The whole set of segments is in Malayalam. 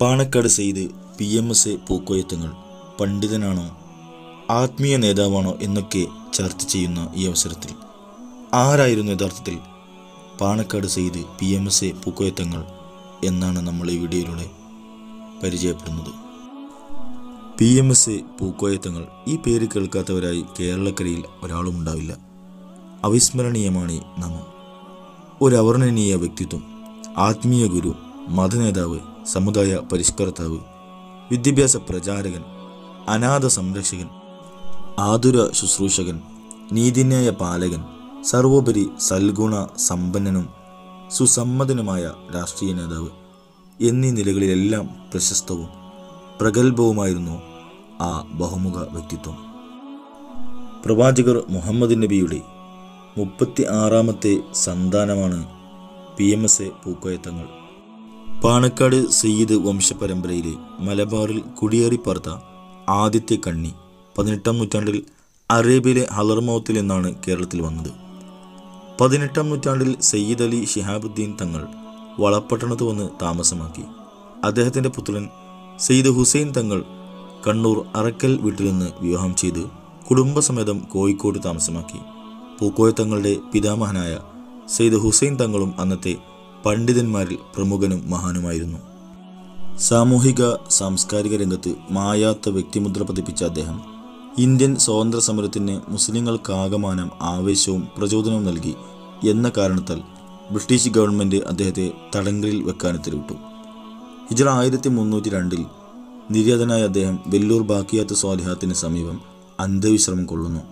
Panakkad Syed P M S A Pookoya Thangal പണ്ഡിതനാണോ ആത്മീയ നേതാവാണോ എന്നൊക്കെ ചർച്ച ചെയ്യുന്ന ഈ അവസരത്തിൽ ആരായിരുന്നു യഥാർത്ഥത്തിൽ Panakkad Syed P M S A Pookoya Thangal എന്നാണ് നമ്മൾ ഈ വീഡിയോയിലൂടെ പരിചയപ്പെടുന്നത് P M S A Pookoya Thangal ഈ പേര് കേൾക്കാത്തവരായി കേരളക്കരയിൽ ഒരാളും ഉണ്ടാവില്ല അവിസ്മരണീയമാണ് ഈ നാമം ഒരു അവർണ്ണനീയ വ്യക്തിത്വം ആത്മീയ ഗുരു മതനേതാവ് സമുദായ പരിഷ്കർത്താവ് വിദ്യാഭ്യാസ പ്രചാരകൻ അനാഥ സംരക്ഷകൻ ആതുര ശുശ്രൂഷകൻ നീതിന്യായ പാലകൻ സർവോപരി സൽഗുണ സമ്പന്നനും സുസമ്മതനുമായ രാഷ്ട്രീയ നേതാവ് എന്നീ നിലകളിലെല്ലാം പ്രശസ്തവും പ്രഗത്ഭവുമായിരുന്നു ആ ബഹുമുഖ വ്യക്തിത്വം പ്രവാചകർ മുഹമ്മദ് നബിയുടെ മുപ്പത്തി ആറാമത്തെ സന്താനമാണ് P M S A Pookoya Thangal Panakkad Sayyid വംശപരമ്പരയിലെ മലബാറിൽ കുടിയേറിപ്പാർത്ത ആദ്യത്തെ കണ്ണി പതിനെട്ടാം നൂറ്റാണ്ടിൽ അറേബ്യയിലെ ഹലർമൗത്തിൽ നിന്നാണ് കേരളത്തിൽ വന്നത് പതിനെട്ടാം നൂറ്റാണ്ടിൽ സയ്യിദ് അലി ഷിഹാബുദ്ദീൻ തങ്ങൾ വളപ്പട്ടണത്ത് വന്ന് താമസമാക്കി അദ്ദേഹത്തിൻ്റെ പുത്രൻ സയ്യിദ് ഹുസൈൻ തങ്ങൾ കണ്ണൂർ അറക്കൽ വീട്ടിൽ നിന്ന് വിവാഹം ചെയ്ത് കുടുംബസമേതം കോഴിക്കോട് താമസമാക്കി പൂക്കോയ തങ്ങളുടെ പിതാമഹനായ സെയ്ദ് ഹുസൈൻ തങ്ങളും അന്നത്തെ പണ്ഡിതന്മാരിൽ പ്രമുഖനും മഹാനുമായിരുന്നു സാമൂഹിക സാംസ്കാരിക രംഗത്ത് മായാത്ത വ്യക്തിമുദ്ര പതിപ്പിച്ച അദ്ദേഹം ഇന്ത്യൻ സ്വാതന്ത്ര്യ സമരത്തിന് മുസ്ലിങ്ങൾക്കാകമാനം ആവേശവും പ്രചോദനവും നൽകി എന്ന കാരണത്താൽ ബ്രിട്ടീഷ് ഗവൺമെൻറ് അദ്ദേഹത്തെ തടങ്കലിൽ വെക്കാൻ ഉത്തരവിട്ടു ഹിജറ ആയിരത്തി മുന്നൂറ്റി രണ്ടിൽ നിര്യാതനായ അദ്ദേഹം വെല്ലൂർ ബാക്കിയാത്ത് സ്വാലിഹാത്തിന് സമീപം അന്ത്യവിശ്രമം കൊള്ളുന്നു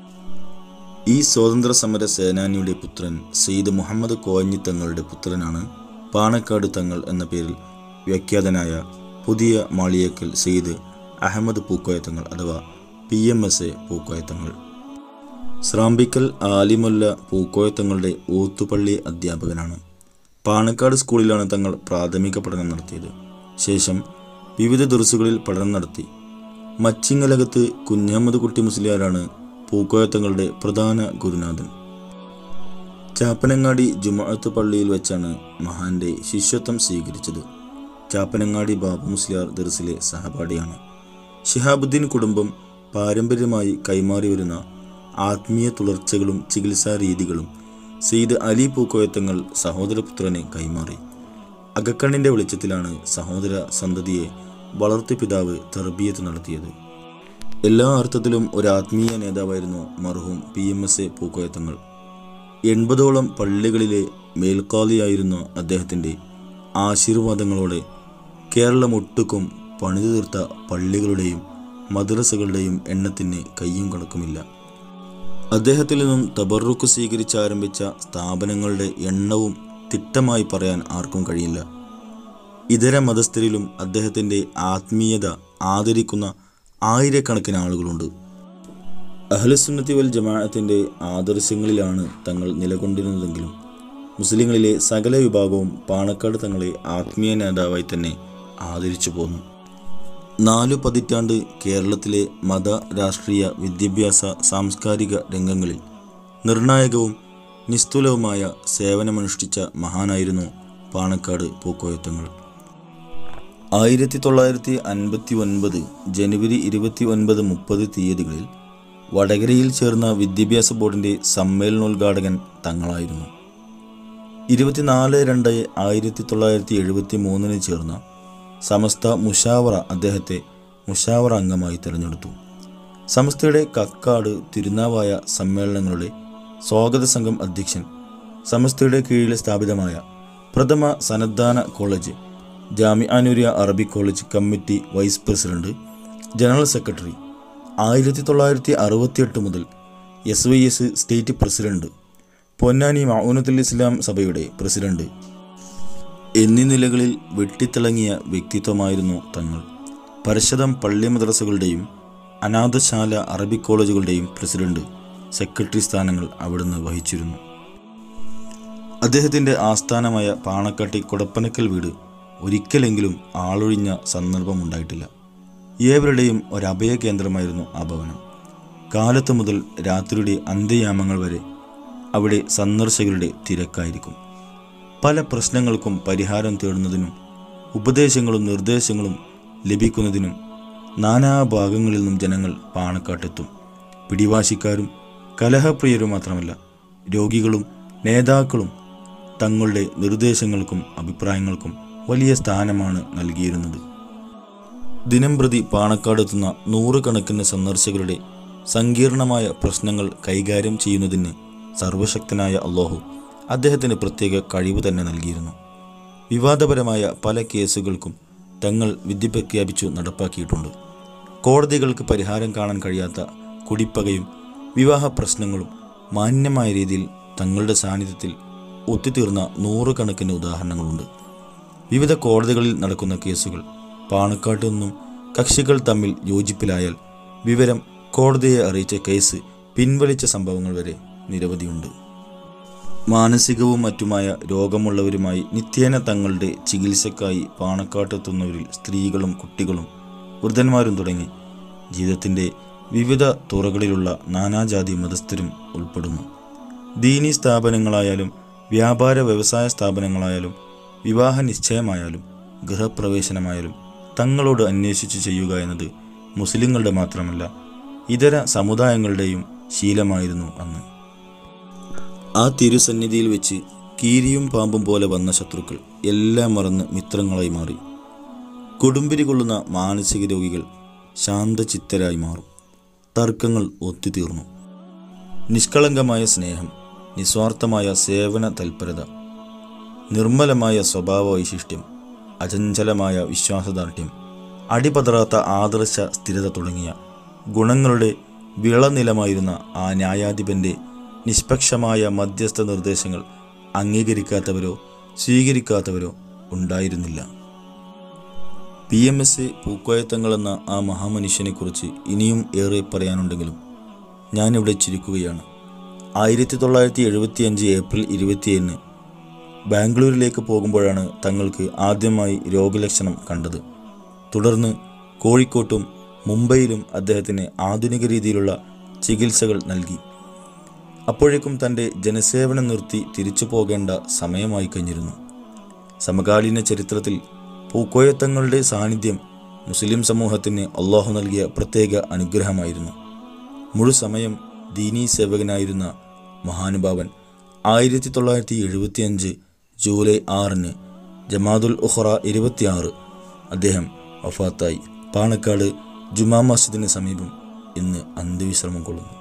ഈ സ്വാതന്ത്ര്യ സമര സേനാനിയുടെ പുത്രൻ സെയ്ദ് മുഹമ്മദ് കോഞ്ഞി തങ്ങളുടെ പുത്രനാണ് പാണക്കാട് തങ്ങൾ എന്ന പേരിൽ വ്യാഖ്യാതനായ പുതിയ മാളിയേക്കൽ സെയ്ദ് അഹമ്മദ് പൂക്കോയത്തങ്ങൾ അഥവാ P M S A Pookoya Thangal Srambikkal Alimolla പൂക്കോയത്തങ്ങളുടെ ഊത്തുപള്ളി അധ്യാപകനാണ് പാണക്കാട് സ്കൂളിലാണ് തങ്ങൾ പ്രാഥമിക പഠനം നടത്തിയത് ശേഷം വിവിധ ദുർസുകളിൽ പഠനം നടത്തി മച്ചിങ്ങലകത്ത് കുഞ്ഞഹമ്മദ് കുട്ടി മുസ്ലിയാരാണ് പൂക്കോയത്തങ്ങളുടെ പ്രധാന ഗുരുനാഥൻ ചാപ്പനങ്ങാടി ജുമാഅത്ത് പള്ളിയിൽ വെച്ചാണ് മഹാന്റെ ശിഷ്യത്വം സ്വീകരിച്ചത് ചാപ്പനങ്ങാടി ബാബു മുസ്ലിയാർ ദർസിലെ സഹപാഠിയാണ് ഷിഹാബുദ്ദീൻ കുടുംബം പാരമ്പര്യമായി കൈമാറി വരുന്ന ആത്മീയ തുടർച്ചകളും ചികിത്സാ രീതികളും സെയ്ദ് അലി പൂക്കോയത്തങ്ങൾ സഹോദരപുത്രനെ കൈമാറി അകക്കണ്ണിന്റെ വെളിച്ചത്തിലാണ് സഹോദര സന്തതിയെ വളർത്തുപിതാവ് തെർബിയത്ത് നടത്തിയത് എല്ലാ അർത്ഥത്തിലും ഒരു ആത്മീയ നേതാവായിരുന്നു മർഹൂം P M S A Pookoya Thangal എൺപതോളം പള്ളികളിലെ മേൽക്കാലിയായിരുന്ന അദ്ദേഹത്തിൻ്റെ ആശീർവാദങ്ങളോടെ കേരളം ഒട്ടുക്കും പണിതു തീർത്ത പള്ളികളുടെയും മദ്രസകളുടെയും എണ്ണത്തിന് കയ്യും കണക്കുമില്ല അദ്ദേഹത്തിൽ നിന്നും തബറുക്ക് സ്വീകരിച്ച് ആരംഭിച്ച സ്ഥാപനങ്ങളുടെ എണ്ണവും തിട്ടമായി പറയാൻ ആർക്കും കഴിയില്ല ഇതര മതസ്ഥരിലും അദ്ദേഹത്തിൻ്റെ ആത്മീയത ആദരിക്കുന്ന ആയിരക്കണക്കിന് ആളുകളുണ്ട് അഹ്ലുസുന്നത്തി വൽ ജമാഅത്തിൻ്റെ ആദർശങ്ങളിലാണ് തങ്ങൾ നിലകൊണ്ടിരുന്നതെങ്കിലും മുസ്ലിങ്ങളിലെ സകല വിഭാഗവും പാണക്കാട് തങ്ങളെ ആത്മീയ നേതാവായി തന്നെ ആദരിച്ചു പോന്നു നാലു പതിറ്റാണ്ട് കേരളത്തിലെ മത രാഷ്ട്രീയ വിദ്യാഭ്യാസ സാംസ്കാരിക രംഗങ്ങളിൽ നിർണായകവും നിസ്തുലവുമായ സേവനമനുഷ്ഠിച്ച മഹാനായിരുന്നു പാണക്കാട് പൂക്കോയത്തങ്ങൾ ആയിരത്തി തൊള്ളായിരത്തി അൻപത്തി ഒൻപത് ജനുവരി ഇരുപത്തി ഒൻപത് മുപ്പത് തീയതികളിൽ വടകരയിൽ ചേർന്ന വിദ്യാഭ്യാസ ബോർഡിൻ്റെ സമ്മേളനോദ്ഘാടകൻ തങ്ങളായിരുന്നു ഇരുപത്തിനാല് രണ്ട് ആയിരത്തി തൊള്ളായിരത്തി എഴുപത്തി മൂന്നിന് ചേർന്ന സമസ്ത മുഷാവറ അദ്ദേഹത്തെ മുഷാവറ അംഗമായി തിരഞ്ഞെടുത്തു സമസ്തയുടെ കക്കാട് തിരുനാവായ സമ്മേളനങ്ങളുടെ സ്വാഗത സംഘം അധ്യക്ഷൻ സമസ്തയുടെ കീഴിൽ സ്ഥാപിതമായ പ്രഥമ സന്നദ്ധാന കോളേജ് ജാമിഅനൂരിയ അറബി college committee vice president general secretary ആയിരത്തി തൊള്ളായിരത്തി അറുപത്തിയെട്ട് മുതൽ S Y S state president Ponnani Maunathul Islam സഭയുടെ പ്രസിഡന്റ് എന്നീ നിലകളിൽ വെട്ടിത്തിളങ്ങിയ വ്യക്തിത്വമായിരുന്നു തങ്ങൾ പരിഷദം പള്ളി മദ്രസകളുടെയും അനാഥശാല അറബി കോളേജുകളുടെയും പ്രസിഡന്റ് സെക്രട്ടറി സ്ഥാനങ്ങൾ അവിടുന്ന് വഹിച്ചിരുന്നു അദ്ദേഹത്തിൻ്റെ ആസ്ഥാനമായ പാണക്കാട്ടി കൊടപ്പനക്കൽ വീട് ഒരിക്കലെങ്കിലും ആളൊഴിഞ്ഞ സന്ദർഭമുണ്ടായിട്ടില്ല ഏവരുടെയും ഒരഭയ കേന്ദ്രമായിരുന്നു ആ ഭവനം കാലത്ത് മുതൽ രാത്രിയുടെ അന്ത്യയാമങ്ങൾ വരെ അവിടെ സന്ദർശകരുടെ തിരക്കായിരിക്കും പല പ്രശ്നങ്ങൾക്കും പരിഹാരം തേടുന്നതിനും ഉപദേശങ്ങളും നിർദ്ദേശങ്ങളും ലഭിക്കുന്നതിനും നാനാഭാഗങ്ങളിൽ നിന്നും ജനങ്ങൾ പാണക്കാട്ടെത്തും പിടിവാശിക്കാരും കലഹപ്രിയരും മാത്രമല്ല രോഗികളും നേതാക്കളും തങ്ങളുടെ നിർദ്ദേശങ്ങൾക്കും അഭിപ്രായങ്ങൾക്കും വലിയ സ്ഥാനമാണ് നൽകിയിരുന്നത് ദിനംപ്രതി പാണക്കാടെത്തുന്ന നൂറുകണക്കിന് സന്ദർശകരുടെ സങ്കീർണമായ പ്രശ്നങ്ങൾ കൈകാര്യം ചെയ്യുന്നതിന് സർവശക്തനായ അള്ളാഹു അദ്ദേഹത്തിന് പ്രത്യേക കഴിവ് തന്നെ നൽകിയിരുന്നു വിവാദപരമായ പല കേസുകൾക്കും തങ്ങൾ വിധി പ്രഖ്യാപിച്ചു നടപ്പാക്കിയിട്ടുണ്ട് കോടതികൾക്ക് പരിഹാരം കാണാൻ കഴിയാത്ത കുടിപ്പകയും വിവാഹ പ്രശ്നങ്ങളും മാന്യമായ രീതിയിൽ തങ്ങളുടെ സാന്നിധ്യത്തിൽ ഒത്തുതീർന്ന നൂറുകണക്കിന് ഉദാഹരണങ്ങളുണ്ട് വിവിധ കോടതികളിൽ നടക്കുന്ന കേസുകൾ പാണക്കാട്ട് നിന്നും കക്ഷികൾ തമ്മിൽ യോജിപ്പിലായാൽ വിവരം കോടതിയെ അറിയിച്ച കേസ് പിൻവലിച്ച സംഭവങ്ങൾ വരെ നിരവധിയുണ്ട് മാനസികവും മറ്റുമായ രോഗമുള്ളവരുമായി നിത്യേന തങ്ങളുടെ ചികിത്സക്കായി പാണക്കാട്ടെത്തുന്നവരിൽ സ്ത്രീകളും കുട്ടികളും വൃദ്ധന്മാരും തുടങ്ങി ജീവിതത്തിൻ്റെ വിവിധ തുറകളിലുള്ള നാനാജാതി മതസ്ഥരും ഉൾപ്പെടുന്നു ദീനീ സ്ഥാപനങ്ങളായാലും വ്യാപാര വ്യവസായ സ്ഥാപനങ്ങളായാലും വിവാഹ നിശ്ചയമായാലും ഗൃഹപ്രവേശനമായാലും തങ്ങളോട് അന്വേഷിച്ച് ചെയ്യുക എന്നത് മുസ്ലിങ്ങളുടെ മാത്രമല്ല ഇതര സമുദായങ്ങളുടെയും ശീലമായിരുന്നു അന്ന് ആ തിരുസന്നിധിയിൽ വെച്ച് കീരിയും പാമ്പും പോലെ വന്ന ശത്രുക്കൾ എല്ലാം മറന്ന് മിത്രങ്ങളായി മാറി കൊടുമ്പിരി കൊള്ളുന്ന മാനസിക രോഗികൾ ശാന്തചിത്തരായി മാറും തർക്കങ്ങൾ ഒത്തുതീർന്നു നിഷ്കളങ്കമായ സ്നേഹം നിസ്വാർത്ഥമായ സേവന തൽപരത നിർമ്മലമായ സ്വഭാവ വൈശിഷ്ട്യം അചഞ്ചലമായ വിശ്വാസദാർഢ്യം അടിപതറാത്ത ആദർശ സ്ഥിരത തുടങ്ങിയ ഗുണങ്ങളുടെ വിളനിലമായിരുന്ന ആ ന്യായാധിപന്റെ നിഷ്പക്ഷമായ മധ്യസ്ഥ നിർദ്ദേശങ്ങൾ അംഗീകരിക്കാത്തവരോ സ്വീകരിക്കാത്തവരോ ഉണ്ടായിരുന്നില്ല P M S A Pookoya Thangal എന്ന ആ മഹാമനുഷ്യനെക്കുറിച്ച് ഇനിയും ഏറെ പറയാനുണ്ടെങ്കിലും ഞാനിവിടെ ചിരിക്കുകയാണ് ആയിരത്തി തൊള്ളായിരത്തി എഴുപത്തിയഞ്ച് ഏപ്രിൽ ഇരുപത്തിയേഴിന് ബാംഗ്ലൂരിലേക്ക് പോകുമ്പോഴാണ് തങ്ങൾക്ക് ആദ്യമായി രോഗലക്ഷണം കണ്ടത് തുടർന്ന് കോഴിക്കോട്ടും മുംബൈയിലും അദ്ദേഹത്തിന് ആധുനിക രീതിയിലുള്ള ചികിത്സകൾ നൽകി അപ്പോഴേക്കും തൻ്റെ ജനസേവനം നിർത്തി തിരിച്ചു പോകേണ്ട സമയമായി കഴിഞ്ഞിരുന്നു സമകാലീന ചരിത്രത്തിൽ പൂക്കോയത്തങ്ങളുടെ സാന്നിധ്യം മുസ്ലിം സമൂഹത്തിന് അള്ളാഹു നൽകിയ പ്രത്യേക അനുഗ്രഹമായിരുന്നു മുഴുസമയം ദീനീ സേവകനായിരുന്ന മഹാനുഭാവൻ ആയിരത്തി തൊള്ളായിരത്തി എഴുപത്തിയഞ്ച് ജൂലൈ ആറിന് ജമാദുൽ ഉഖറ ഇരുപത്തിയാറ് അദ്ദേഹം വഫാത്തായി പാണക്കാട് ജുമാ മസ്ജിദിന് സമീപം ഇന്ന് അന്ത്യവിശ്രമം കൊള്ളുന്നു